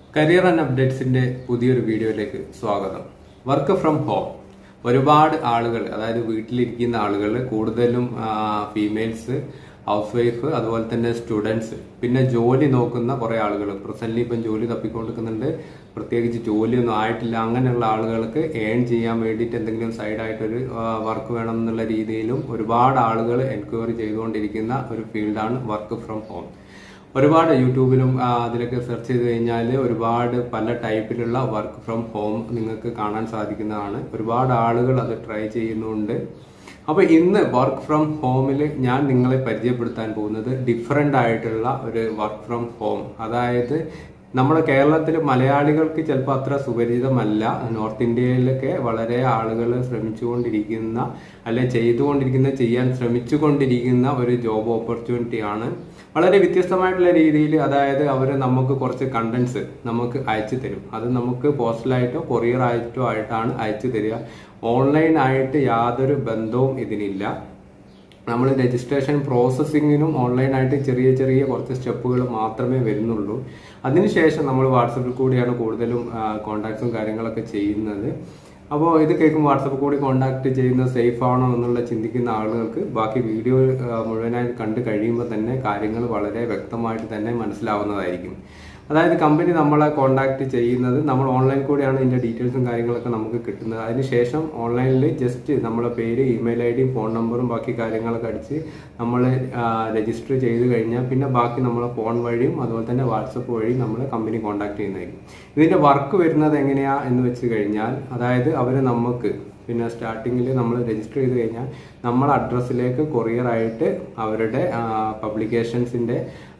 Career and അപ്ഡേറ്റ്സിന്റെ പുതിയൊരു വീഡിയോയിലേക്ക് സ്വാഗതം വർക്ക് ഫ്രം ഹോം ഒരുപാട് ആളുകൾ അതായത് വീട്ടിലിരിക്കുന്ന ആളുകൾ കൂടുതലും ഫീമെയിൽസ് ഹൗസ് വൈഫ് അതുപോലെ തന്നെ സ്റ്റുഡൻസ് പിന്നെ ജോലി നോക്കുന്ന കുറെ ആളുകൾ പ്രസന്റ്ലി ഇപ്പം ജോലി തപ്പിക്കൊണ്ടിരിക്കുന്നുണ്ട് പ്രത്യേകിച്ച് ജോലിയൊന്നും ആയിട്ടില്ല അങ്ങനെയുള്ള ആളുകൾക്ക് ഏൺ ചെയ്യാൻ വേണ്ടിയിട്ട് എന്തെങ്കിലും സൈഡായിട്ടൊരു വർക്ക് വേണം എന്നുള്ള രീതിയിലും ഒരുപാട് ആളുകൾ എൻക്വയറി ചെയ്തുകൊണ്ടിരിക്കുന്ന ഒരു ഫീൽഡാണ് വർക്ക് ഫ്രം ഹോം ഒരുപാട് യൂട്യൂബിലും ആ, അതിലൊക്കെ സെർച്ച് ചെയ്ത് കഴിഞ്ഞാൽ ഒരുപാട് പല ടൈപ്പിലുള്ള വർക്ക് ഫ്രം ഹോം നിങ്ങൾക്ക് കാണാൻ സാധിക്കുന്നതാണ് ഒരുപാട് ആളുകൾ അത് ട്രൈ ചെയ്യുന്നുണ്ട് അപ്പോൾ ഇന്ന് വർക്ക് ഫ്രം ഹോമിൽ ഞാൻ നിങ്ങളെ പരിചയപ്പെടുത്താൻ പോകുന്നത് ഡിഫറെൻ്റ് ആയിട്ടുള്ള ഒരു വർക്ക് ഫ്രം ഹോം അതായത് നമ്മുടെ കേരളത്തിൽ മലയാളികൾക്ക് ചിലപ്പോൾ അത്ര സുപരിചിതമല്ല നോർത്ത് ഇന്ത്യയിലൊക്കെ വളരെ ആളുകൾ ശ്രമിച്ചുകൊണ്ടിരിക്കുന്ന അല്ലെ ചെയ്തുകൊണ്ടിരിക്കുന്ന ചെയ്യാൻ ശ്രമിച്ചുകൊണ്ടിരിക്കുന്ന ഒരു ജോബ് ഓപ്പർച്യൂണിറ്റി ആണ് വളരെ വ്യത്യസ്തമായിട്ടുള്ള രീതിയിൽ അതായത് അവർ നമുക്ക് കുറച്ച് കണ്ടന്റ്സ് നമുക്ക് അയച്ചു തരും അത് നമുക്ക് പോസ്റ്റലായിട്ടോ കൊറിയർ ആയിട്ടോ ആയിട്ടാണ് അയച്ചു തരിക ഓൺലൈൻ ആയിട്ട് യാതൊരു ബന്ധവും ഇതിനില്ല നമ്മൾ രജിസ്ട്രേഷൻ പ്രോസസ്സിങ്ങിനും ഓൺലൈനായിട്ട് ചെറിയ ചെറിയ കുറച്ച് സ്റ്റെപ്പുകൾ മാത്രമേ വരുന്നുള്ളൂ അതിനുശേഷം നമ്മൾ വാട്സപ്പിൽ കൂടിയാണ് കൂടുതലും കോണ്ടാക്ട്സും കാര്യങ്ങളൊക്കെ ചെയ്യുന്നത് അപ്പോൾ ഇത് കേൾക്കുമ്പോൾ വാട്സപ്പിൽ കൂടി കോണ്ടാക്ട് ചെയ്യുന്നത് സേഫ് ആണോ എന്നുള്ള ചിന്തിക്കുന്ന ആളുകൾക്ക് ബാക്കി വീഡിയോ മുഴുവനായി കണ്ടു കഴിയുമ്പോൾ തന്നെ കാര്യങ്ങൾ വളരെ വ്യക്തമായിട്ട് തന്നെ മനസ്സിലാവുന്നതായിരിക്കും അതായത് കമ്പനി നമ്മളെ കോണ്ടാക്ട് ചെയ്യുന്നത് നമ്മൾ ഓൺലൈൻ കൂടെയാണ് ഇതിന്റെ ഡീറ്റെയിൽസും കാര്യങ്ങളൊക്കെ നമുക്ക് കിട്ടുന്നത് അതിനുശേഷം ഓൺലൈനിൽ ജസ്റ്റ് നമ്മളെ പേര് ഇമെയിൽ ഐ ഡിയും ഫോൺ നമ്പറും ബാക്കി കാര്യങ്ങളൊക്കെ അടിച്ച് നമ്മൾ രജിസ്റ്റർ ചെയ്ത് കഴിഞ്ഞാൽ പിന്നെ ബാക്കി നമ്മളെ ഫോൺ വഴിയും അതുപോലെ തന്നെ വാട്സപ്പ് വഴി നമ്മൾ കമ്പനി കോണ്ടാക്ട് ചെയ്യുന്നതായിരിക്കും ഇതിന്റെ വർക്ക് വരുന്നത് എങ്ങനെയാ എന്ന് വെച്ച് കഴിഞ്ഞാൽ അതായത് അവർ നമുക്ക് പിന്നെ സ്റ്റാർട്ടിങ്ങിൽ നമ്മൾ രജിസ്റ്റർ ചെയ്ത് കഴിഞ്ഞാൽ നമ്മളെ അഡ്രസ്സിലേക്ക് കൊറിയർ ആയിട്ട് അവരുടെ പബ്ലിക്കേഷൻസിന്റെ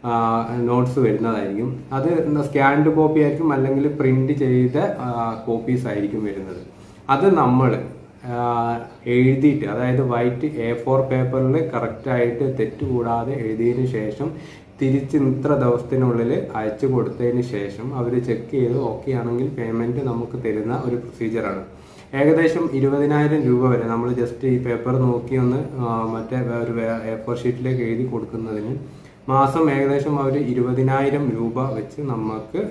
നോട്ട്സ് വരുന്നതായിരിക്കും അത് സ്കാൻഡ് കോപ്പി ആയിരിക്കും അല്ലെങ്കിൽ പ്രിന്റ് ചെയ്ത കോപ്പീസ് ആയിരിക്കും വരുന്നത് അത് നമ്മൾ എഴുതിയിട്ട് അതായത് വൈറ്റ് എ ഫോർ പേപ്പറിൽ കറക്റ്റായിട്ട് തെറ്റുകൂടാതെ എഴുതിയതിന് ശേഷം തിരിച്ച് ഇത്ര ദിവസത്തിനുള്ളിൽ അയച്ചു കൊടുത്തതിന് ശേഷം അവർ ചെക്ക് ചെയ്ത് ഓക്കെ ആണെങ്കിൽ പേയ്മെന്റ് നമുക്ക് തരുന്ന ഒരു പ്രൊസീജിയറാണ് ഏകദേശം ഇരുപതിനായിരം രൂപ വരെ നമ്മൾ ജസ്റ്റ് ഈ പേപ്പർ നോക്കി ഒന്ന് ആ, മറ്റേ ഒരു എ ഫോർ ഷീറ്റിലേക്ക് എഴുതി കൊടുക്കുന്നതിന് മാസം ഏകദേശം അവർ ഇരുപതിനായിരം രൂപ വെച്ച് നമുക്ക്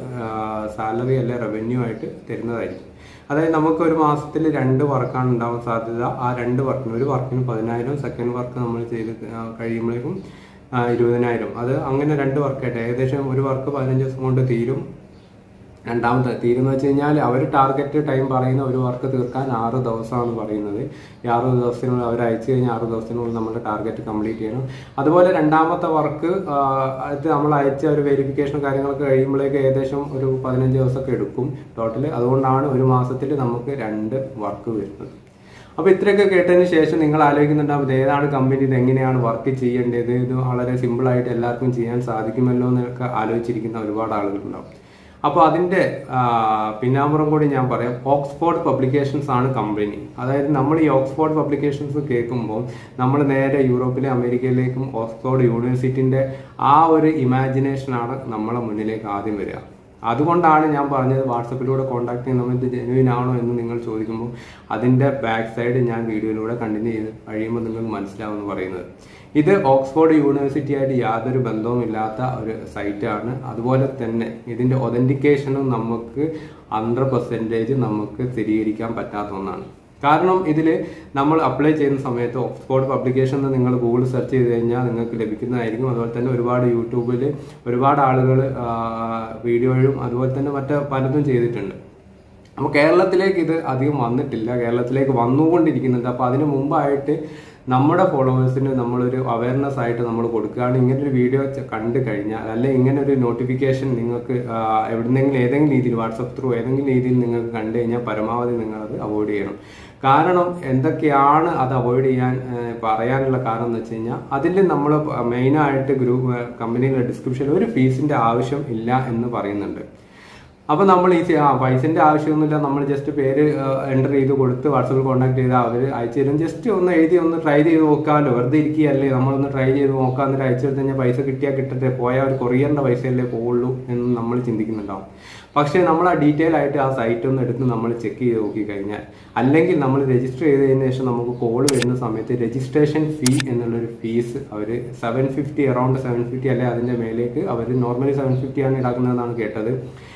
സാലറി അല്ലെ റവന്യൂ ആയിട്ട് തരുന്നതായിരിക്കും അതായത് നമുക്ക് ഒരു മാസത്തിൽ രണ്ട് വർക്കാണ് ഉണ്ടാവാൻ സാധ്യത ആ രണ്ട് വർക്കിന് ഒരു വർക്കിന് പതിനായിരം സെക്കൻഡ് വർക്ക് നമ്മൾ ചെയ്ത് ആ, കഴിയുമ്പോഴേക്കും ആ, ഇരുപതിനായിരം അത് അങ്ങനെ രണ്ട് വർക്കായിട്ട് ഏകദേശം ഒരു വർക്ക് പതിനഞ്ച് ദിവസം കൊണ്ട് തീരും രണ്ടാമത്തെ തീരുന്ന വെച്ച് കഴിഞ്ഞാൽ അവർ ടാർഗറ്റ് ടൈം പറയുന്ന ഒരു വർക്ക് തീർക്കാൻ ആറ് ദിവസമാണ് പറയുന്നത് ഈ ആറ് ദിവസത്തിനുള്ളിൽ അവർ അയച്ചു കഴിഞ്ഞാൽ ആറ് ദിവസത്തിനുള്ളിൽ നമ്മുടെ ടാർഗറ്റ് കംപ്ലീറ്റ് ചെയ്യണം അതുപോലെ രണ്ടാമത്തെ വർക്ക് അത് നമ്മൾ അയച്ച ഒരു വെരിഫിക്കേഷൻ കാര്യങ്ങളൊക്കെ കഴിയുമ്പോഴേക്ക് ഏകദേശം ഒരു പതിനഞ്ച് ദിവസമൊക്കെ എടുക്കും ടോട്ടൽ അതുകൊണ്ടാണ് ഒരു മാസത്തിൽ നമുക്ക് രണ്ട് വർക്ക് വരുന്നത് അപ്പൊ ഇത്രയൊക്കെ കേട്ടതിന് ശേഷം നിങ്ങൾ ആലോചിക്കുന്നുണ്ടാവും ഇത് ഏതാണ് കമ്പനി ഇത് എങ്ങനെയാണ് വർക്ക് ചെയ്യേണ്ടത് ഇത് വളരെ സിമ്പിൾ ആയിട്ട് എല്ലാവർക്കും ചെയ്യാൻ സാധിക്കുമല്ലോ എന്നൊക്കെ ആലോചിച്ചിരിക്കുന്ന ഒരുപാട് ആളുകളുണ്ടാവും അപ്പോൾ അതിന്റെ ആ, പിന്നാമ്പുറം കൂടി ഞാൻ പറയാം ഓക്സ്ഫോർഡ് പബ്ലിക്കേഷൻസ് ആണ് കമ്പനി അതായത് നമ്മൾ ഈ ഓക്സ്ഫോർഡ് പബ്ലിക്കേഷൻസ് കേൾക്കുമ്പോൾ നമ്മൾ നേരെ യൂറോപ്പിലെ അമേരിക്കയിലേക്കും ഓക്സ്ഫോർഡ് യൂണിവേഴ്സിറ്റിന്റെ ആ ഒരു ഇമാജിനേഷനാണ് നമ്മളെ മുന്നിലേക്ക് ആദ്യം വരിക അതുകൊണ്ടാണ് ഞാൻ പറഞ്ഞത് വാട്സപ്പിലൂടെ കോൺടാക്ട് ചെയ്യുന്ന സമയത്ത് ജെനുവിൻ ആണോ എന്ന് നിങ്ങൾ ചോദിക്കുമ്പോൾ അതിന്റെ ബാക്ക് സൈഡ് ഞാൻ വീഡിയോയിലൂടെ കണ്ടിന്യൂ ചെയ്ത് കഴിയുമ്പോൾ നിങ്ങൾക്ക് മനസ്സിലാവുമെന്ന് പറയുന്നത് ഇത് ഓക്സ്ഫോർഡ് യൂണിവേഴ്സിറ്റി ആയിട്ട് യാതൊരു ബന്ധവുമില്ലാത്ത ഒരു സൈറ്റാണ് അതുപോലെ തന്നെ ഇതിന്റെ ഒതന്റിക്കേഷനും നമുക്ക് ഹൺഡ്രഡ് പെർസെൻറ്റേജ് നമുക്ക് സ്ഥിരീകരിക്കാൻ പറ്റാത്ത ഒന്നാണ് കാരണം ഇതിൽ നമ്മൾ അപ്ലൈ ചെയ്യുന്ന സമയത്ത് ഓക്സ്ഫോർഡ് പബ്ലിക്കേഷൻ എന്ന് നിങ്ങൾ ഗൂഗിൾ സെർച്ച് ചെയ്ത് കഴിഞ്ഞാൽ നിങ്ങൾക്ക് ലഭിക്കുന്നതായിരിക്കും അതുപോലെ തന്നെ ഒരുപാട് യൂട്യൂബിൽ ഒരുപാട് ആളുകൾ വീഡിയോയും അതുപോലെ തന്നെ മറ്റ് പലതും ചെയ്തിട്ടുണ്ട് അപ്പോൾ കേരളത്തിലേക്ക് ഇത് അധികം വന്നിട്ടില്ല കേരളത്തിലേക്ക് വന്നുകൊണ്ടിരിക്കുന്നുണ്ട് അപ്പോൾ അതിന് മുമ്പായിട്ട് നമ്മുടെ ഫോളോവേഴ്സിന് നമ്മളൊരു അവയർനെസ് ആയിട്ട് നമ്മൾ കൊടുക്കുകയാണ് ഇങ്ങനെ ഒരു വീഡിയോ കണ്ടു കഴിഞ്ഞാൽ അല്ലെ ഇങ്ങനെ ഒരു നോട്ടിഫിക്കേഷൻ നിങ്ങൾക്ക് ആ, എവിടുന്നെങ്കിലും ഏതെങ്കിലും രീതിയിൽ വാട്സപ്പ് ത്രൂ ഏതെങ്കിലും രീതിയിൽ നിങ്ങൾക്ക് കണ്ടു കഴിഞ്ഞാൽ പരമാവധി നിങ്ങളത് അവോയ്ഡ് ചെയ്യണം കാരണം എന്തൊക്കെയാണ് അത് അവോയ്ഡ് ചെയ്യാൻ ആ, പറയാനുള്ള കാരണം എന്ന് വെച്ച് കഴിഞ്ഞാൽ അതിൽ നമ്മൾ മെയിനായിട്ട് ഗ്രൂപ്പ് കമ്പനിയുടെ ഡിസ്ക്രിപ്ഷനിൽ ഒരു ഫീസിന്റെ ആവശ്യം ഇല്ല എന്ന് പറയുന്നുണ്ട് അപ്പൊ നമ്മൾ ഈ ആ പൈസന്റെ ആവശ്യമൊന്നുമില്ല നമ്മൾ ജസ്റ്റ് പേര് എൻ്റർ ചെയ്ത് കൊടുത്ത് വാട്സപ്പിൽ കോൺടാക്ട് ചെയ്താൽ അവർ അയച്ചു തരും ജസ്റ്റ് ഒന്ന് എഴുതി ഒന്ന് ട്രൈ ചെയ്ത് നോക്കാമല്ലോ വെറുതെ ഇരിക്കുകയല്ലേ നമ്മളൊന്ന് ട്രൈ ചെയ്ത് നോക്കാം എന്നിട്ട് അയച്ചു കൊടുത്ത് കഴിഞ്ഞാൽ പൈസ കിട്ടിയാൽ കിട്ടട്ടെ പോയാൽ ഒരു കൊറിയറിന്റെ പൈസയല്ലേ പോവുള്ളൂ എന്ന് നമ്മൾ ചിന്തിക്കുന്നുണ്ടാവും പക്ഷേ നമ്മൾ ആ ഡീറ്റെയിൽ ആയിട്ട് ആ സൈറ്റ് ഒന്ന് എടുത്ത് നമ്മൾ ചെക്ക് ചെയ്ത് നോക്കി കഴിഞ്ഞാൽ അല്ലെങ്കിൽ നമ്മൾ രജിസ്റ്റർ ചെയ്തതിന് ശേഷം നമുക്ക് കോൾ വരുന്ന സമയത്ത് രജിസ്ട്രേഷൻ ഫീ എന്നുള്ളൊരു ഫീസ് അവർ seven fifty around seven fifty അല്ലെ അതിന്റെ മേലേക്ക് അവർ നോർമലി സെവൻ ഫിഫ്റ്റി ആണ് ഈടാക്കുന്നതെന്നാണ് കേട്ടത് ഇത് നമ്മൾ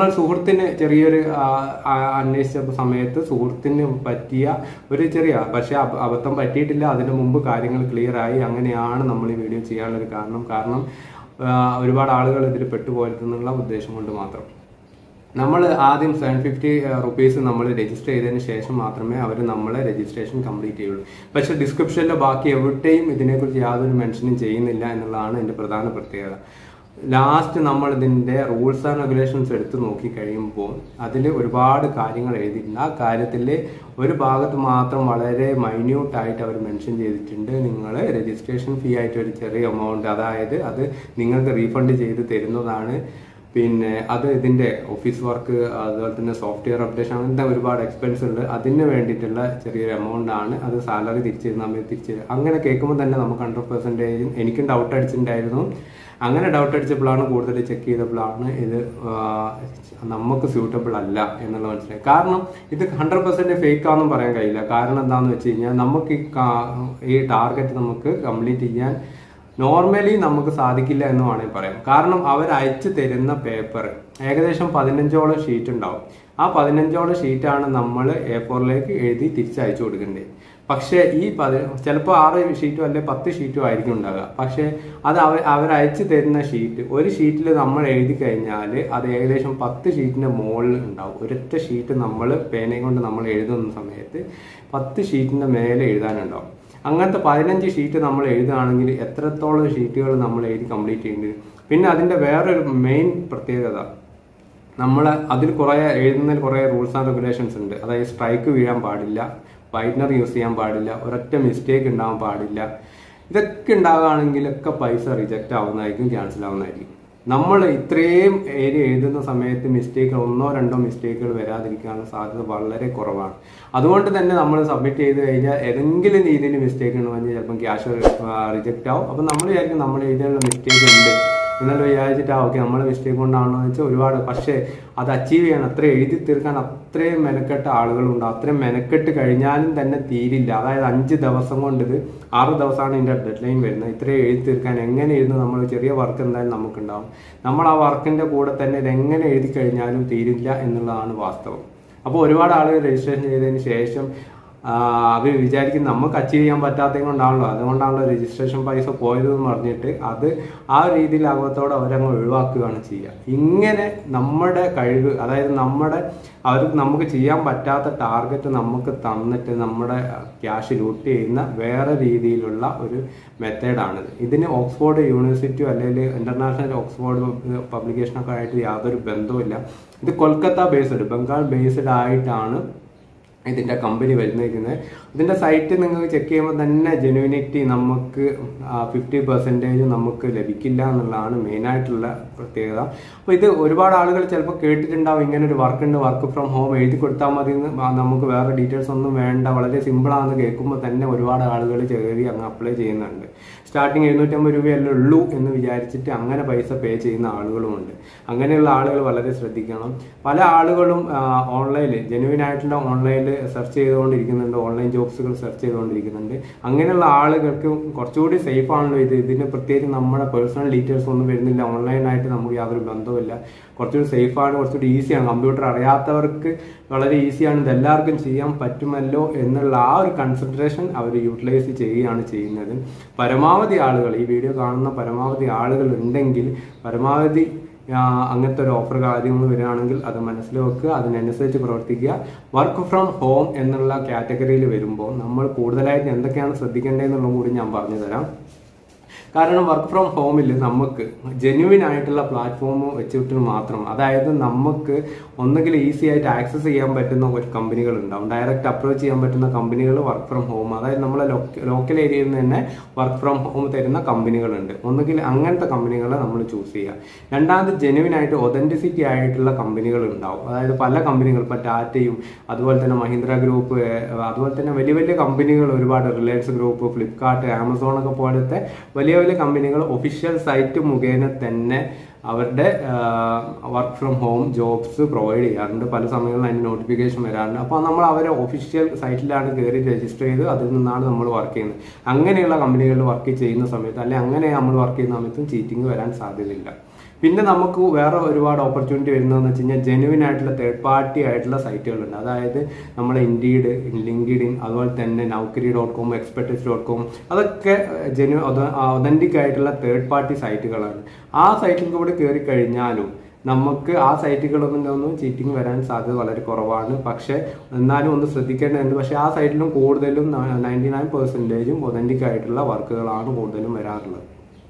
നമ്മളൊരു സുഹൃത്തിന് ചെറിയൊരു ആ, ആ, അന്വേഷിച്ച സമയത്ത് സുഹൃത്തിന് പറ്റിയ ഒരു ചെറിയ പക്ഷെ അബ- അബദ്ധം പറ്റിയിട്ടില്ല അതിന് മുമ്പ് കാര്യങ്ങൾ ക്ലിയർ ആയി അങ്ങനെയാണ് നമ്മൾ ഈ വീഡിയോ ചെയ്യാനുള്ള ഒരു കാരണം കാരണം ആ, ഒരുപാട് ആളുകൾ ഇതിൽ പെട്ടുപോയതെന്നുള്ള ഉദ്ദേശം കൊണ്ട് മാത്രം നമ്മൾ ആദ്യം സെവൻ ഫിഫ്റ്റി റുപ്പീസ് നമ്മൾ രജിസ്റ്റർ ചെയ്തതിന് ശേഷം മാത്രമേ അവർ നമ്മളെ രജിസ്ട്രേഷൻ കംപ്ലീറ്റ് ചെയ്യുള്ളൂ പക്ഷേ ഡിസ്ക്രിപ്ഷനിൽ ബാക്കി എവിടെയും ഇതിനെക്കുറിച്ച് യാതൊരു മെൻഷനും ചെയ്യുന്നില്ല എന്നുള്ളതാണ് എൻ്റെ പ്രധാന പ്രത്യേകത ലാസ്റ്റ് നമ്മൾ ഇതിൻ്റെ റൂൾസ് ആൻഡ് റെഗുലേഷൻസ് എടുത്ത് നോക്കി കഴിയുമ്പോൾ അതിൽ ഒരുപാട് കാര്യങ്ങൾ എഴുതിയിട്ടുണ്ട് ആ കാര്യത്തിൽ ഒരു ഭാഗത്ത് മാത്രം വളരെ മൈന്യൂട്ടായിട്ട് അവർ മെൻഷൻ ചെയ്തിട്ടുണ്ട് നിങ്ങൾ രജിസ്ട്രേഷൻ ഫീ ആയിട്ട് ഒരു ചെറിയ എമൗണ്ട് അതായത് അത് നിങ്ങൾക്ക് റീഫണ്ട് ചെയ്ത് തരുന്നതാണ് പിന്നെ അത് ഇതിന്റെ ഓഫീസ് വർക്ക് അതുപോലെ തന്നെ സോഫ്റ്റ്വെയർ അപ്ഡേഷൻ അങ്ങനത്തെ ഒരുപാട് എക്സ്പെൻസ് ഉണ്ട് അതിന് വേണ്ടിയിട്ടുള്ള ചെറിയൊരു എമൗണ്ട് ആണ് അത് സാലറി തിരിച്ചു തരുന്ന സമയത്ത് തിരിച്ചു തരും. അങ്ങനെ കേൾക്കുമ്പോൾ തന്നെ നമുക്ക് ഹൺഡ്രഡ് പെർസെൻറ്റേജ് എനിക്കും ഡൗട്ട് അടിച്ചിട്ടുണ്ടായിരുന്നു അങ്ങനെ ഡൗട്ട് അടിച്ചപ്പോഴാണ് കൂടുതൽ ചെക്ക് ചെയ്തപ്പോഴാണ് ഇത് ആ, നമുക്ക് സ്യൂട്ടബിൾ അല്ല എന്നുള്ള മനസ്സിലായി കാരണം ഇത് ഹൺഡ്രഡ് പെർസെന്റ് ഫേക്ക് ആണെന്നും പറയാൻ കഴിയില്ല കാരണം എന്താണെന്ന് വെച്ച് കഴിഞ്ഞാൽ നമുക്ക് ഈ കാ- ഈ ടാർഗറ്റ് നമുക്ക് കംപ്ലീറ്റ് ചെയ്യാൻ നോർമലി നമുക്ക് സാധിക്കില്ല എന്ന് വേണമെങ്കിൽ പറയാം കാരണം അവർ അയച്ചു തരുന്ന പേപ്പർ ഏകദേശം പതിനഞ്ചോളം ഷീറ്റ് ഉണ്ടാവും ആ പതിനഞ്ചോളം ഷീറ്റാണ് നമ്മൾ എ ഫോറിലേക്ക് എഴുതി തിരിച്ചയച്ചു കൊടുക്കേണ്ടത് പക്ഷേ ഈ പതി ചിലപ്പോൾ ആറ് ഷീറ്റോ അല്ലെ പത്ത് ഷീറ്റോ ആയിരിക്കും ഉണ്ടാകുക പക്ഷേ അത് അവർ അവർ അയച്ചു തരുന്ന ഷീറ്റ് ഒരു ഷീറ്റിൽ നമ്മൾ എഴുതി കഴിഞ്ഞാൽ അത് ഏകദേശം പത്ത് ഷീറ്റിന്റെ മുകളിൽ ഉണ്ടാവും ഒരൊറ്റ ഷീറ്റ് നമ്മൾ പേനയും കൊണ്ട് നമ്മൾ എഴുതുന്ന സമയത്ത് പത്ത് ഷീറ്റിന്റെ മേലെ എഴുതാനുണ്ടാവും അങ്ങനത്തെ പതിനഞ്ച് ഷീറ്റ് നമ്മൾ എഴുതുകയാണെങ്കിൽ എത്രത്തോളം ഷീറ്റുകൾ നമ്മൾ എഴുതി കംപ്ലീറ്റ് ചെയ്യേണ്ടത് പിന്നെ അതിന്റെ വേറൊരു മെയിൻ പ്രത്യേകത നമ്മൾ അതിൽ കുറേ എഴുതുന്നതിൽ കുറേ റൂൾസ് ആൻഡ് റെഗുലേഷൻസ് ഉണ്ട് അതായത് സ്ട്രൈക്ക് വീഴാൻ പാടില്ല വൈറ്റ്നർ യൂസ് ചെയ്യാൻ പാടില്ല ഒരൊറ്റ മിസ്റ്റേക്ക് ഉണ്ടാവാൻ പാടില്ല ഇതൊക്കെ ഉണ്ടാവുകയാണെങ്കിലൊക്കെ പൈസ റിജക്റ്റ് ആവുന്നതായിരിക്കും ക്യാൻസൽ ആവുന്നതായിരിക്കും നമ്മൾ ഇത്രയും ഏരിയ എഴുതുന്ന സമയത്ത് മിസ്റ്റേക്കുകൾ ഒന്നോ രണ്ടോ മിസ്റ്റേക്കുകൾ വരാതിരിക്കാനുള്ള സാധ്യത വളരെ കുറവാണ് അതുകൊണ്ട് തന്നെ നമ്മൾ സബ്മിറ്റ് ചെയ്ത് കഴിഞ്ഞാൽ ഏതെങ്കിലും രീതിയിൽ മിസ്റ്റേക്ക് ഉണ്ടെങ്കിൽ ചിലപ്പം ക്യാഷ് റിജക്റ്റ് ആവും അപ്പം നമ്മൾ വിചാരിക്കും നമ്മൾ എഴുതിയുള്ള മിസ്റ്റേക്ക് ഉണ്ട് എന്നുള്ള വിചാരിച്ചിട്ട് ആ ഓക്കെ നമ്മളെ മിസ്റ്റേക്ക് കൊണ്ടാണോ എന്ന് വെച്ചാൽ ഒരുപാട് പക്ഷേ അത് അച്ചീവ് ചെയ്യാൻ അത്ര എഴുതി തീർക്കാൻ അത്രയും മെനക്കെട്ട ആളുകളുണ്ട് അത്രയും മെനക്കെട്ട് കഴിഞ്ഞാലും തന്നെ തീരില്ല അതായത് അഞ്ച് ദിവസം കൊണ്ട് ഇത് ആറ് ദിവസമാണ് ഇതിൻ്റെ ഡെഡ് ലൈൻ വരുന്നത് ഇത്രയും എഴുതി തീർക്കാൻ എങ്ങനെ എഴുതുന്നു നമ്മൾ ചെറിയ വർക്ക് എന്തായാലും നമുക്കുണ്ടാവും നമ്മൾ ആ വർക്കിന്റെ കൂടെ തന്നെ ഇത് എങ്ങനെ എഴുതി കഴിഞ്ഞാലും തീരില്ല എന്നുള്ളതാണ് വാസ്തവം അപ്പോൾ ഒരുപാട് ആളുകൾ രജിസ്ട്രേഷൻ ചെയ്തതിന് ശേഷം അവർ വിചാരിക്കും നമുക്ക് അച്ചീവ് ചെയ്യാൻ പറ്റാത്തത് കൊണ്ടാണല്ലോ അതുകൊണ്ടാണല്ലോ രജിസ്ട്രേഷൻ പൈസ പോയതെന്ന് പറഞ്ഞിട്ട് അത് ആ രീതിയിൽ ആകുമ്പത്തോടെ അവരങ്ങ് ഒഴിവാക്കുകയാണ് ചെയ്യുക ഇങ്ങനെ നമ്മുടെ കഴിവ് അതായത് നമ്മുടെ അവർ നമുക്ക് ചെയ്യാൻ പറ്റാത്ത ടാർഗറ്റ് നമുക്ക് തന്നിട്ട് നമ്മുടെ ക്യാഷ് ലൂട്ട് ചെയ്യുന്ന വേറെ രീതിയിലുള്ള ഒരു മെത്തേഡാണിത് ഇതിന് ഓക്സ്ഫോർഡ് യൂണിവേഴ്സിറ്റിയോ അല്ലെങ്കിൽ ഇന്റർനാഷണൽ ഓക്സ്ഫോർഡ് പബ്ലിക്കേഷനൊക്കെ ആയിട്ട് യാതൊരു ബന്ധവുമില്ല ഇത് കൊൽക്കത്ത ബേസ്ഡ് ബംഗാൾ ബേസ്ഡ് ആയിട്ടാണ് ഇതിന്റെ കമ്പനി വരുന്നിരിക്കുന്നത് ഇതിന്റെ സൈറ്റ് നിങ്ങൾക്ക് ചെക്ക് ചെയ്യുമ്പോൾ തന്നെ ജെനുവിനിറ്റി നമുക്ക് ഫിഫ്റ്റി പെർസെൻറ്റേജ് നമുക്ക് ലഭിക്കില്ല എന്നുള്ളതാണ് മെയിൻ ആയിട്ടുള്ള പ്രത്യേകത അപ്പോൾ ഇത് ഒരുപാട് ആളുകൾ ചിലപ്പോൾ കേട്ടിട്ടുണ്ടാവും ഇങ്ങനെ ഒരു വർക്ക് ഉണ്ട് വർക്ക് ഫ്രം ഹോം എഴുതി കൊടുത്താൽ മതി എന്ന് ആ, നമുക്ക് വേറെ ഡീറ്റെയിൽസ് ഒന്നും വേണ്ട വളരെ സിമ്പിൾ ആണെന്ന് കേൾക്കുമ്പോൾ തന്നെ ഒരുപാട് ആളുകൾ കയറി അങ്ങ് അപ്ലൈ ചെയ്യുന്നുണ്ട് സ്റ്റാർട്ടിങ് എഴുന്നൂറ്റമ്പത് രൂപയല്ലേ ഉള്ളൂ എന്ന് വിചാരിച്ചിട്ട് അങ്ങനെ പൈസ പേ ചെയ്യുന്ന ആളുകളുമുണ്ട് അങ്ങനെയുള്ള ആളുകൾ വളരെ ശ്രദ്ധിക്കണം പല ആളുകളും ഓൺലൈനിൽ ജെനുവിൻ ആയിട്ടുള്ള ഓൺലൈനിൽ സെർച്ച് ചെയ്തുകൊണ്ടിരിക്കുന്നുണ്ട് ഓൺലൈൻ ജോബ്സുകൾ സെർച്ച് ചെയ്തുകൊണ്ടിരിക്കുന്നുണ്ട് അങ്ങനെയുള്ള ആളുകൾക്ക് കുറച്ചുകൂടി സേഫ് ആണല്ലോ ഇത് ഇതിന് പ്രത്യേകിച്ച് നമ്മുടെ പേഴ്സണൽ ഡീറ്റെയിൽസ് ഒന്നും വരുന്നില്ല ഓൺലൈനായിട്ട് നമുക്ക് യാതൊരു ബന്ധവുമില്ല കുറച്ചുകൂടി സേഫ് ആണ് കുറച്ചുകൂടി ഈസിയാണ് കമ്പ്യൂട്ടർ അറിയാത്തവർക്ക് വളരെ ഈസിയാണ് ഇത് എല്ലാവർക്കും ചെയ്യാൻ പറ്റുമല്ലോ എന്നുള്ള ആ ഒരു കൺസിഡറേഷൻ അവർ യൂട്ടിലൈസ് ചെയ്യുകയാണ് ചെയ്യുന്നത് പരമാവധി ആളുകൾ ഈ വീഡിയോ കാണുന്ന പരമാവധി ആളുകൾ ഉണ്ടെങ്കിൽ പരമാവധി ആ, അങ്ങനത്തെ ഒരു ഓഫർ കാര്യങ്ങൾ വരികയാണെങ്കിൽ അത് മനസ്സിൽ വെക്കുക അതിനനുസരിച്ച് പ്രവർത്തിക്കുക വർക്ക് ഫ്രം ഹോം എന്നുള്ള കാറ്റഗറിയിൽ വരുമ്പോൾ നമ്മൾ കൂടുതലായിട്ട് എന്തൊക്കെയാണ് ശ്രദ്ധിക്കേണ്ടതെന്നുള്ളതും കൂടി ഞാൻ പറഞ്ഞു തരാം കാരണം വർക്ക് ഫ്രം ഹോമിൽ നമുക്ക് ജെന്യുവിൻ ആയിട്ടുള്ള പ്ലാറ്റ്ഫോം വെച്ചിട്ട് മാത്രം അതായത് നമുക്ക് ഒന്നുകിൽ ഈസി ആയിട്ട് ആക്സസ് ചെയ്യാൻ പറ്റുന്ന ഒരു കമ്പനികൾ ഉണ്ടാവും ഡയറക്റ്റ് അപ്രോച്ച് ചെയ്യാൻ പറ്റുന്ന കമ്പനികൾ വർക്ക് ഫ്രം ഹോം അതായത് നമ്മളെ ലോക്കൽ ഏരിയയിൽ നിന്ന് തന്നെ വർക്ക് ഫ്രം ഹോം തരുന്ന കമ്പനികളുണ്ട് ഒന്നുകിൽ അങ്ങനത്തെ കമ്പനികളെ നമ്മൾ ചൂസ് ചെയ്യുക രണ്ടാമത് ജെന്യുവിൻ ആയിട്ട് ഒതന്റിസിറ്റി ആയിട്ടുള്ള കമ്പനികൾ ഉണ്ടാവും അതായത് പല കമ്പനികൾ ഇപ്പൊ ടാറ്റയും അതുപോലെ തന്നെ മഹീന്ദ്ര ഗ്രൂപ്പ് ഏഹ്, അതുപോലെ തന്നെ വലിയ വലിയ കമ്പനികൾ ഒരുപാട് റിലയൻസ് ഗ്രൂപ്പ് ഫ്ലിപ്കാർട്ട് ആമസോൺ ഒക്കെ പോലത്തെ വലിയ വലിയ കമ്പനികൾ ഒഫീഷ്യൽ സൈറ്റ് മുഖേന തന്നെ അവരുടെ work from home jobs provide ചെയ്യാറുണ്ട് പല സമയങ്ങളിൽ അതിന് നോട്ടിഫിക്കേഷൻ വരാറുണ്ട് അപ്പോൾ നമ്മൾ അവരെ ഒഫീഷ്യൽ സൈറ്റിലാണ് കയറി രജിസ്റ്റർ ചെയ്ത് അതിൽ നിന്നാണ് നമ്മൾ വർക്ക് ചെയ്യുന്നത് അങ്ങനെയുള്ള കമ്പനികളിൽ വർക്ക് ചെയ്യുന്ന സമയത്ത് അല്ലെങ്കിൽ അങ്ങനെ നമ്മൾ വർക്ക് ചെയ്യുന്ന സമയത്തും ചീറ്റിംഗ് വരാൻ സാധ്യതയില്ല പിന്നെ നമുക്ക് വേറെ ഒരുപാട് ഓപ്പർച്യൂണിറ്റി വരുന്നതെന്ന് വെച്ച് കഴിഞ്ഞാൽ ജെനുവിൻ ആയിട്ടുള്ള തേർഡ് പാർട്ടി ആയിട്ടുള്ള സൈറ്റുകളുണ്ട് അതായത് നമ്മളെ ഇൻഡീഡ് ലിങ്ക്ഡിൻ അതുപോലെ തന്നെ Naukri dot com expertise dot com അതൊക്കെ ജെനു ഒതന്റിക് ആയിട്ടുള്ള തേർഡ് പാർട്ടി സൈറ്റുകളാണ് ആ സൈറ്റിൽ കൂടി കയറി കഴിഞ്ഞാലും നമുക്ക് ആ സൈറ്റുകളൊന്നും ചീറ്റിംഗ് വരാൻ സാധ്യത വളരെ കുറവാണ് പക്ഷെ എന്നാലും ഒന്ന് ശ്രദ്ധിക്കേണ്ടതുണ്ട് പക്ഷെ ആ സൈറ്റിലും കൂടുതലും നയൻറ്റി നയൻ പെർസെൻറ്റേജും ഒതന്റിക് ആയിട്ടുള്ള വർക്കുകളാണ് കൂടുതലും വരാറുള്ളത്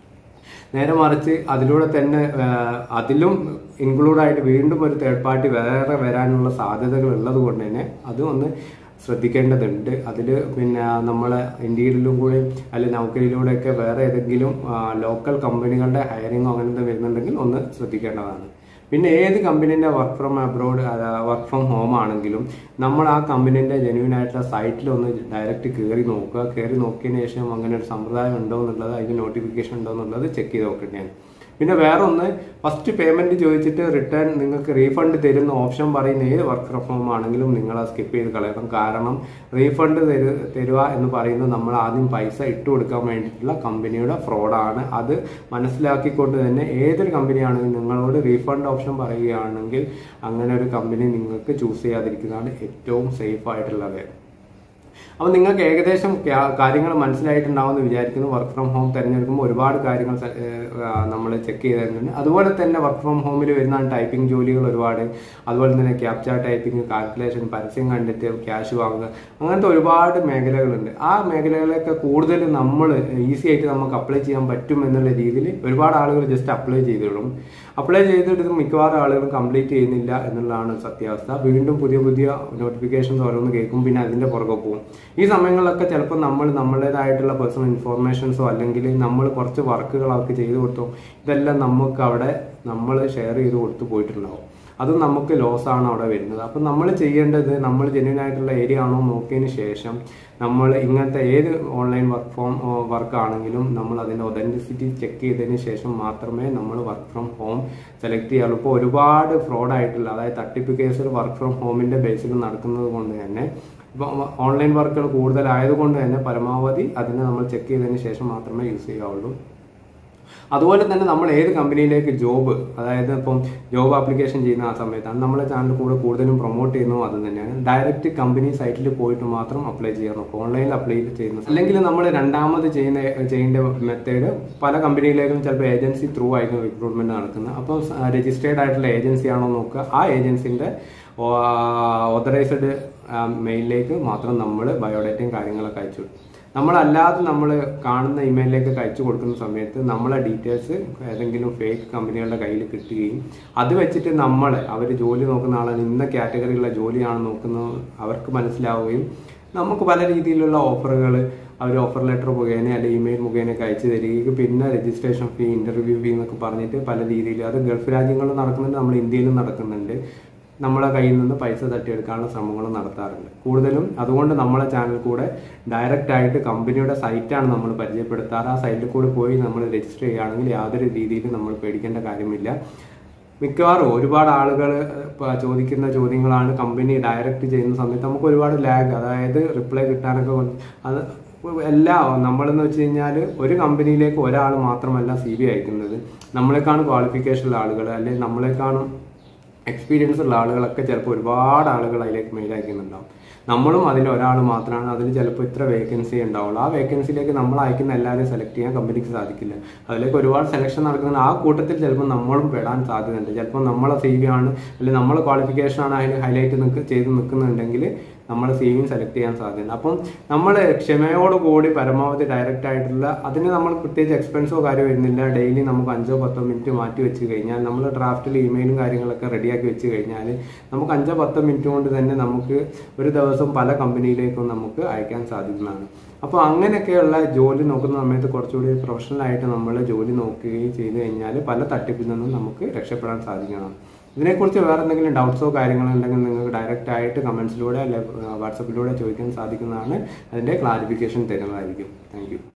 നേരെ മറിച്ച് അതിലൂടെ തന്നെ ആ, അതിലും ഇൻക്ലൂഡ് ആയിട്ട് വീണ്ടും ഒരു തേർഡ് പാർട്ടി വേറെ വരാനുള്ള സാധ്യതകൾ ഉള്ളത് കൊണ്ട് തന്നെ അത് ഒന്ന് ശ്രദ്ധിക്കേണ്ടതുണ്ട് അതിൽ പിന്നെ നമ്മളെ ഇന്ത്യയിലും കൂടെ അല്ലെങ്കിൽ നൗക്കരിയിലൂടെയൊക്കെ വേറെ ഏതെങ്കിലും ലോക്കൽ കമ്പനികളുടെ ഹയറിങ്ങോ അങ്ങനത്തെ വരുന്നുണ്ടെങ്കിൽ ഒന്ന് ശ്രദ്ധിക്കേണ്ടതാണ് പിന്നെ ഏത് കമ്പനീൻ്റെ work from abroad work from home ആണെങ്കിലും നമ്മൾ ആ കമ്പനീൻ്റെ ജെന്യൂൻ ആയിട്ടുള്ള സൈറ്റിൽ ഒന്ന് ഡയറക്റ്റ് കയറി നോക്കുക കയറി നോക്കിയതിന് ശേഷം അങ്ങനെ ഒരു സമ്പ്രദായം ഉണ്ടോ എന്നുള്ളത് അതിന് നോട്ടിഫിക്കേഷൻ ഉണ്ടോ എന്നുള്ളത് ചെക്ക് ചെയ്ത് നോക്കേണ്ടതാണ് പിന്നെ വേറെ ഒന്ന് ഫസ്റ്റ് പേയ്മെന്റ് ചോദിച്ചിട്ട് റിട്ടേൺ നിങ്ങൾക്ക് റീഫണ്ട് തരുന്ന ഓപ്ഷൻ പറയുന്ന ഏത് വർക്ക് ഫ്രം ഹോം ആണെങ്കിലും നിങ്ങൾ അത് സ്കിപ്പ് ചെയ്ത് കളയണം കാരണം റീഫണ്ട് തരു തരുക എന്ന് പറയുന്നത് നമ്മൾ ആദ്യം പൈസ ഇട്ട് കൊടുക്കാൻ വേണ്ടിയിട്ടുള്ള കമ്പനിയുടെ ഫ്രോഡാണ് അത് മനസ്സിലാക്കിക്കൊണ്ട് തന്നെ ഏതൊരു കമ്പനിയാണെങ്കിലും നിങ്ങളോട് റീഫണ്ട് ഓപ്ഷൻ പറയുകയാണെങ്കിൽ അങ്ങനെ ഒരു കമ്പനി നിങ്ങൾക്ക് ചൂസ് ചെയ്യാതിരിക്കുന്നതാണ് ഏറ്റവും സേഫ് ആയിട്ടുള്ളത് അപ്പോൾ നിങ്ങൾക്ക് ഏകദേശം കാര്യങ്ങൾ മനസ്സിലായിട്ടുണ്ടാവും എന്ന് വിചാരിക്കുന്നു വർക്ക് ഫ്രം ഹോം തിരഞ്ഞെടുക്കുമ്പോൾ ഒരുപാട് കാര്യങ്ങൾ നമ്മൾ ചെക്ക് ചെയ്തിട്ടുണ്ട് അതുപോലെ തന്നെ വർക്ക് ഫ്രം ഹോമിൽ വരുന്ന ടൈപ്പിംഗ് ജോലികൾ ഒരുപാട് അതുപോലെ തന്നെ ക്യാപ്ചർ ടൈപ്പിംഗ് കാൽക്കുലേഷൻ പരസ്യം കണ്ടിട്ട് ക്യാഷ് വാങ്ങുക അങ്ങനത്തെ ഒരുപാട് മേഖലകളുണ്ട് ആ മേഖലകളൊക്കെ കൂടുതൽ നമ്മൾ ഈസി ആയിട്ട് നമുക്ക് അപ്ലൈ ചെയ്യാൻ പറ്റും എന്നുള്ള രീതിയിൽ ഒരുപാട് ആളുകൾ ജസ്റ്റ് അപ്ലൈ ചെയ്തിടും അപ്ലൈ ചെയ്തിട്ട് ഇത് മിക്കവാറും ആളുകൾ കംപ്ലീറ്റ് ചെയ്യുന്നില്ല എന്നുള്ളതാണ് സത്യാവസ്ഥ വീണ്ടും പുതിയ പുതിയ നോട്ടിഫിക്കേഷൻസ് ഓരോന്ന് കേൾക്കും പിന്നെ അതിന്റെ പുറകെ പോകും ഈ സമയങ്ങളിലൊക്കെ ചിലപ്പോൾ നമ്മൾ നമ്മുടേതായിട്ടുള്ള പേഴ്സണൽ ഇൻഫോർമേഷൻസോ അല്ലെങ്കിൽ നമ്മൾ കുറച്ച് വർക്കുകൾ അവർക്ക് ചെയ്തു കൊടുത്തോ ഇതെല്ലാം നമുക്ക് അവിടെ നമ്മൾ ഷെയർ ചെയ്ത് കൊടുത്തു പോയിട്ടുണ്ടാവും അത് നമുക്ക് ലോസ് ആണ് അവിടെ വരുന്നത് അപ്പം നമ്മൾ ചെയ്യേണ്ടത് നമ്മൾ ജെന്യൂൻ ആയിട്ടുള്ള ഏരിയ ആണോ നോക്കിയതിന് ശേഷം നമ്മൾ ഇങ്ങനത്തെ ഏത് ഓൺലൈൻ വർക്ക് ഫോം വർക്ക് ആണെങ്കിലും നമ്മൾ അതിൻ്റെ ഒതൻറ്റിസിറ്റി ചെക്ക് ചെയ്തതിന് ശേഷം മാത്രമേ നമ്മൾ വർക്ക് ഫ്രം ഹോം സെലക്ട് ചെയ്യാറുള്ളൂ ഇപ്പോൾ ഒരുപാട് ഫ്രോഡ് ആയിട്ടുള്ള അതായത് തട്ടിപ്പ് കേസുകൾ വർക്ക് ഫ്രം ഹോമിൻ്റെ ബേസിൽ നടക്കുന്നത് കൊണ്ട് തന്നെ ഇപ്പോൾ ഓൺലൈൻ വർക്കുകൾ കൂടുതലായതുകൊണ്ട് തന്നെ പരമാവധി അതിനെ നമ്മൾ ചെക്ക് ചെയ്തതിന് ശേഷം മാത്രമേ യൂസ് ചെയ്യാവുള്ളൂ അതുപോലെ തന്നെ നമ്മൾ ഏത് കമ്പനിയിലേക്ക് ജോബ് അതായത് ഇപ്പം ജോബ് ആപ്ലിക്കേഷൻ ചെയ്യുന്ന ആ സമയത്താണ് നമ്മളെ ചാനൽ കൂടെ കൂടുതലും പ്രൊമോട്ട് ചെയ്യുന്നതും അത് തന്നെയാണ് ഡയറക്റ്റ് കമ്പനി സൈറ്റിൽ പോയിട്ട് മാത്രം അപ്ലൈ ചെയ്യാൻ നോക്കും ഓൺലൈനിൽ അപ്ലൈ ചെയ്യുന്ന അല്ലെങ്കിൽ നമ്മൾ രണ്ടാമത് ചെയ്യുന്ന ചെയ്യേണ്ട മെത്തേഡ് പല കമ്പനിയിലേക്കും ചിലപ്പോൾ ഏജൻസി ത്രൂ ആയിരിക്കും റിക്രൂട്ട്മെന്റ് നടക്കുന്നത് അപ്പോൾ രജിസ്റ്റേർഡ് ആയിട്ടുള്ള ഏജൻസി ആണോ നോക്കുക ആ ഏജൻസിന്റെ ഓതറൈസ്ഡ് മെയിലിലേക്ക് മാത്രം നമ്മൾ ബയോഡേറ്റയും കാര്യങ്ങളൊക്കെ അയച്ചു വിടും. നമ്മളല്ലാതെ നമ്മൾ കാണുന്ന ഇമെയിലിലേക്ക് അയച്ചു കൊടുക്കുന്ന സമയത്ത് നമ്മളെ ഡീറ്റെയിൽസ് ഏതെങ്കിലും ഫേക്ക് കമ്പനികളുടെ കയ്യിൽ കിട്ടുകയും അത് വെച്ചിട്ട് നമ്മൾ അവർ ജോലി നോക്കുന്ന ആളാണ് ഇന്ന കാറ്റഗറിയിലുള്ള ജോലിയാണ് നോക്കുന്നത് അവർക്ക് മനസ്സിലാവുകയും നമുക്ക് പല രീതിയിലുള്ള ഓഫറുകൾ അവർ ഓഫർ ലെറ്റർ മുഖേന അല്ലെങ്കിൽ ഇമെയിൽ മുഖേനയൊക്കെ അയച്ചു തരികയും പിന്നെ രജിസ്ട്രേഷൻ ഫീ ഇന്റർവ്യൂ ഫീ എന്നൊക്കെ പറഞ്ഞിട്ട് പല രീതിയിൽ അത് ഗൾഫ് രാജ്യങ്ങളിൽ നടക്കുന്നുണ്ട് നമ്മൾ ഇന്ത്യയിലും നടക്കുന്നുണ്ട് നമ്മളെ കയ്യിൽ നിന്ന് പൈസ തട്ടിയെടുക്കാനുള്ള ശ്രമങ്ങൾ നടത്താറുണ്ട് കൂടുതലും അതുകൊണ്ട് നമ്മളെ ചാനൽ കൂടെ ഡയറക്റ്റ് ആയിട്ട് കമ്പനിയുടെ സൈറ്റാണ് നമ്മൾ പരിചയപ്പെടുത്താറ് ആ സൈറ്റിൽ കൂടെ പോയി നമ്മൾ രജിസ്റ്റർ ചെയ്യുകയാണെങ്കിൽ യാതൊരു രീതിയിലും നമ്മൾ പേടിക്കേണ്ട കാര്യമില്ല മിക്കവാറും ഒരുപാട് ആളുകൾ ചോദിക്കുന്ന ചോദ്യങ്ങളാണ് കമ്പനി ഡയറക്റ്റ് ചെയ്യുന്ന സമയത്ത് നമുക്ക് ഒരുപാട് ലാഗ് അതായത് റിപ്ലൈ കിട്ടാനൊക്കെ കൊണ്ട് അത് എല്ലാ നമ്മളെന്ന് വെച്ച് കഴിഞ്ഞാൽ ഒരു കമ്പനിയിലേക്ക് ഒരാൾ മാത്രമല്ല സി ബി അയക്കുന്നത് നമ്മളെക്കാളും ക്വാളിഫിക്കേഷൻ ഉള്ള ആളുകൾ അല്ലെങ്കിൽ നമ്മളെക്കാളും എക്സ്പീരിയൻസ് ഉള്ള ആളുകളൊക്കെ ചിലപ്പോൾ ഒരുപാട് ആളുകൾ അതിലേക്ക് മെയിൽ അയക്കുന്നുണ്ടാവും നമ്മളും അതിൽ ഒരാൾ മാത്രമാണ് അതിൽ ചിലപ്പോൾ ഇത്ര വേക്കൻസി ഉണ്ടാവുള്ളൂ ആ വേക്കൻസിയിലേക്ക് നമ്മൾ അയക്കുന്ന എല്ലാവരെയും സെലക്ട് ചെയ്യാൻ കമ്പനിക്ക് സാധിക്കില്ല അതിലേക്ക് ഒരുപാട് സെലക്ഷൻ നടക്കുന്ന ആ കൂട്ടത്തിൽ ചിലപ്പോൾ നമ്മളും പെടാൻ സാധ്യതയുണ്ട് ചിലപ്പോൾ നമ്മളെ സി വി ആണ് അല്ലെങ്കിൽ നമ്മളെ ക്വാളിഫിക്കേഷൻ ആണ് അതിൽ ഹൈലൈറ്റ് നിൽക്ക് ചെയ്ത് നിൽക്കുന്നുണ്ടെങ്കിൽ നമ്മളെ സി വിയും സെലക്ട് ചെയ്യാൻ സാധ്യതയുണ്ട് അപ്പം നമ്മൾ ക്ഷമയോടുകൂടി പരമാവധി ഡയറക്റ്റ് ആയിട്ടുള്ള അതിന് നമ്മൾ പ്രത്യേകിച്ച് എക്സ്പെൻസോ കാര്യം വരുന്നില്ല ഡെയിലി നമുക്ക് അഞ്ചോ പത്തോ മിനിറ്റ് മാറ്റി വെച്ച് കഴിഞ്ഞാൽ നമ്മൾ ഡ്രാഫ്റ്റിൽ ഇമെയിലും കാര്യങ്ങളൊക്കെ റെഡിയാക്കി വെച്ച് കഴിഞ്ഞാൽ നമുക്ക് അഞ്ചോ പത്തോ മിനിറ്റ് കൊണ്ട് തന്നെ നമുക്ക് ഒരു ദിവസം പല കമ്പനിയിലേക്കും നമുക്ക് അയക്കാൻ സാധിക്കുന്നതാണ് അപ്പോൾ അങ്ങനെയൊക്കെയുള്ള ജോലി നോക്കുന്ന സമയത്ത് കുറച്ചുകൂടി പ്രൊഫഷണൽ ആയിട്ട് നമ്മൾ ജോലി നോക്കുകയും ചെയ്തു കഴിഞ്ഞാൽ പല തട്ടിപ്പിൽ നിന്നും നമുക്ക് രക്ഷപ്പെടാൻ സാധിക്കണം ഇതിനെക്കുറിച്ച് വേറെ എന്തെങ്കിലും ഡൗട്ട്സോ കാര്യങ്ങളോ ഉണ്ടെങ്കിൽ നിങ്ങൾക്ക് ഡയറക്റ്റ് ആയിട്ട് കമൻസിലൂടെ അല്ലെങ്കിൽ വാട്സപ്പിലൂടെ ചോദിക്കാൻ സാധിക്കുന്നതാണ് അതിൻ്റെ ക്ലാരിഫിക്കേഷൻ തരുന്നതായിരിക്കും താങ്ക്